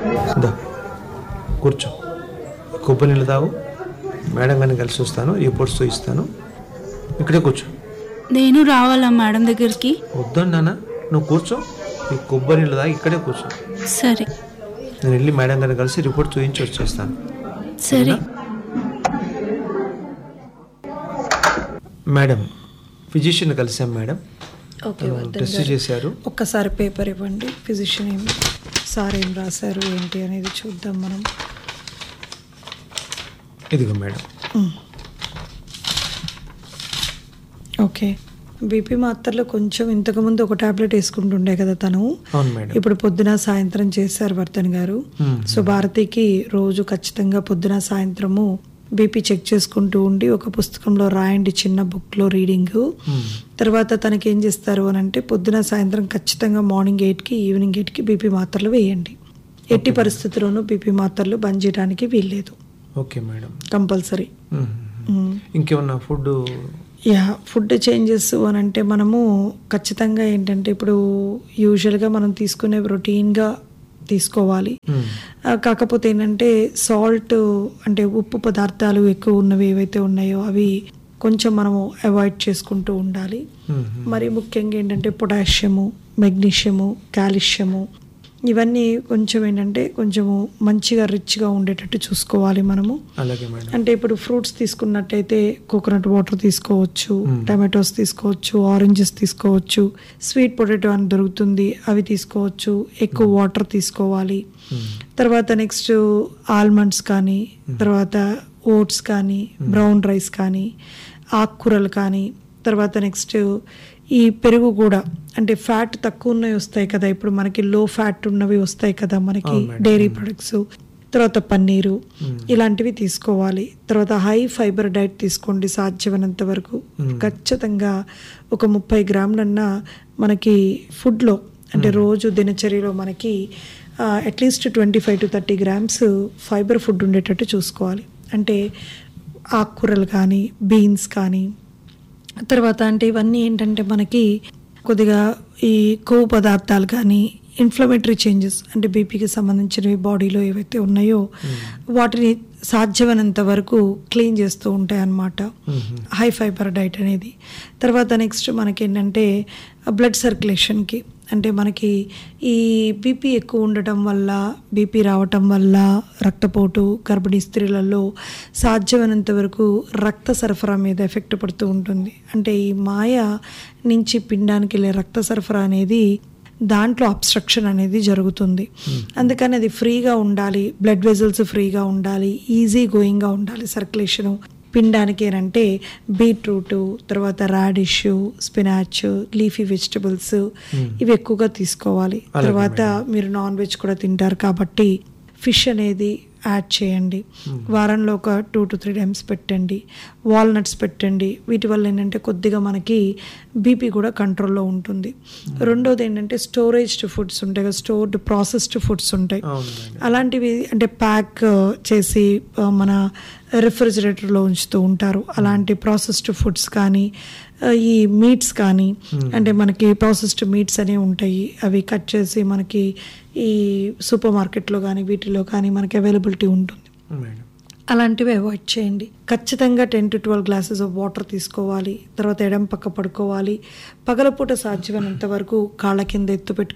దా కూర్చో కొబ్బరి నీళ్ళు తాగు మేడం గారిని కలిసి వస్తాను రిపోర్ట్స్ ఇస్తాను ఇక్కడే కూర్చో నేను రావాలా మేడం దగ్గరికి వద్దాను నాన్న నువ్వు కూర్చో ఈ కొబ్బరి నీళ్ళు తాగి ఇక్కడే కూర్చో సరే నేను వెళ్ళి మేడం గారిని కలిసి రిపోర్ట్ చూపించి వచ్చేస్తాను సరే మేడం ఫిజిషియన్ కలిసాం మేడం ఓకే వర్ధన్ టెస్ట్ గారు. చేశారు ఒక్కసారి పేపర్ ఇవ్వండి ఫిజిషియన్ ఏం సార్ ఏం రాశారు ఏంటి అనేది చూద్దాం మనం ఇదిగో మేడం ఓకే బీపీ మాత్రలో కొంచెం ఇంతకుముందు ఒక టాబ్లెట్ వేసుకుంటుండే కదా తను అవును మేడం ఇప్పుడు పొద్దున సాయంత్రం చేశారు వర్ధన్ గారు మ్మ్. సో భారతికి రోజు ఖచ్చితంగా పొద్దున సాయంత్రము బీపీ చెక్ చేసుకుంటూ ఉండి ఒక పుస్తకంలో రాయండి చిన్న బుక్లో రీడింగ్ మ్మ్. తర్వాత తనకి ఏం చేస్తారు అని అంటే పొద్దున సాయంత్రం ఖచ్చితంగా మార్నింగ్ ఎయిట్కి ఈవినింగ్ ఎయిట్కి బీపీ మాత్రలు వేయండి ఎట్టి పరిస్థితుల్లోనూ బీపీ మాత్రలు బంద్ చేయడానికి వీల్లేదు ఓకే మేడం కంపల్సరీ మ్మ్. ఇంకేమన్నా ఫుడ్ యా ఫుడ్ చేంజెస్ అని అంటే మనము ఖచ్చితంగా ఏంటంటే ఇప్పుడు యూజువల్గా మనం తీసుకునే రొటీన్గా తీసుకోవాలి ఆ, కాకపోతే ఏంటంటే సాల్ట్ అంటే ఉప్పు పదార్థాలు ఎక్కువ ఉన్నవి ఏవైతే ఉన్నాయో అవి కొంచెం మనము అవాయిడ్ చేసుకుంటూ ఉండాలి మరి ముఖ్యంగా ఏంటంటే పొటాషియము మెగ్నీషియము కాల్షియము ఇవన్నీ కొంచెం ఏంటంటే కొంచెము మంచిగా రిచ్గా ఉండేటట్టు చూసుకోవాలి మనము అలాగే మేడం అంటే ఇప్పుడు ఫ్రూట్స్ తీసుకున్నట్టయితే కోకోనట్ వాటర్ తీసుకోవచ్చు టమాటోస్ తీసుకోవచ్చు ఆరెంజెస్ తీసుకోవచ్చు స్వీట్ పొటాటో అని దొరుకుతుంది అవి తీసుకోవచ్చు ఎక్కువ వాటర్ తీసుకోవాలి తర్వాత నెక్స్ట్ ఆల్మండ్స్ కానీ తర్వాత ఓట్స్ కానీ బ్రౌన్ రైస్ కానీ ఆకుకూరలు కానీ తర్వాత నెక్స్ట్ ఈ పెరుగు కూడా అంటే ఫ్యాట్ తక్కువ ఉన్నవి వస్తాయి కదా ఇప్పుడు మనకి లో ఫ్యాట్ ఉన్నవి వస్తాయి కదా మనకి అవును మేడం. డైరీ ప్రొడక్ట్స్ తర్వాత పన్నీరు ఇలాంటివి తీసుకోవాలి తర్వాత హై ఫైబర్ డైట్ తీసుకోండి సాధ్యమైనంత వరకు ఖచ్చితంగా ఒక ముప్పై గ్రాములన్నా మనకి ఫుడ్లో అంటే రోజు దినచర్యలో మనకి at least twenty five to thirty grams fibre food ఉండేటట్టు చూసుకోవాలి అంటే ఆకుకూరలు కానీ బీన్స్ కానీ తర్వాత అంటే ఇవన్నీ ఏంటంటే మనకి కొద్దిగా ఈ కొవ్వు పదార్థాలు కానీ ఇన్ఫ్లమేటరీ చేంజెస్ అంటే బీపీకి సంబంధించినవి బాడీలో ఏవైతే ఉన్నాయో వాటిని సాధ్యమైనంత వరకు క్లీన్ చేస్తూ ఉంటాయి అన్నమాట హై ఫైబర్ డైట్ అనేది తర్వాత నెక్స్ట్ మనకి ఏంటంటే బ్లడ్ సర్క్యులేషన్కి అంటే మనకి ఈ బీపీ ఎక్కువ ఉండటం వల్ల బీపీ రావటం వల్ల రక్తపోటు గర్భిణీ స్త్రీలలో సాధ్యమైనంత వరకు రక్త సరఫరా మీద ఎఫెక్ట్ పడుతూ ఉంటుంది అంటే ఈ మాయ నుంచి పిండానికి వెళ్ళే రక్త సరఫరా అనేది దాంట్లో అబ్స్ట్రక్షన్ అనేది జరుగుతుంది అందుకని అది ఫ్రీగా ఉండాలి బ్లడ్ వెజల్స్ ఫ్రీగా ఉండాలి ఈజీ గోయింగ్గా ఉండాలి సర్క్యులేషను పిండానికి ఏంటంటే బీట్రూట్ తర్వాత రాడిష్ స్పినాచ్ లీఫీ వెజిటబుల్స్ ఇవి ఎక్కువగా తీసుకోవాలి తర్వాత మీరు నాన్ వెజ్ కూడా తింటారు కాబట్టి ఫిష్ అనేది యాడ్ చేయండి వారంలో ఒక టూ టు త్రీ టైమ్స్ పెట్టండి వాల్నట్స్ పెట్టండి వీటి వల్ల ఏంటంటే కొద్దిగా మనకి బీపీ కూడా కంట్రోల్లో ఉంటుంది రెండోది ఏంటంటే స్టోరేజ్డ్ ఫుడ్స్ ఉంటాయి కదా స్టోర్డ్ ప్రాసెస్డ్ ఫుడ్స్ ఉంటాయి అవును మేడం అలాంటివి అంటే ప్యాక్ చేసి ఆ, మన రిఫ్రిజిరేటర్లో ఉంచుతూ ఉంటారు అలాంటి ప్రాసెస్డ్ ఫుడ్స్ కానీ ఆ, ఈ మీట్స్ కానీ అంటే మనకి ప్రాసెస్డ్ మీట్స్ అనేవి ఉంటాయి అవి కట్ చేసి మనకి ఈ సూపర్ మార్కెట్లో కానీ వీటిలో కానీ మనకి అవైలబిలిటీ ఉంటుంది మేడం అలాంటివి అవాయిడ్ చేయండి ఖచ్చితంగా ten to twelve glasses of water తీసుకోవాలి తర్వాత ఎడం పక్క పడుకోవాలి పగలపూట సాధ్యమైనంత వరకు కాళ్ళ కింద ఎత్తు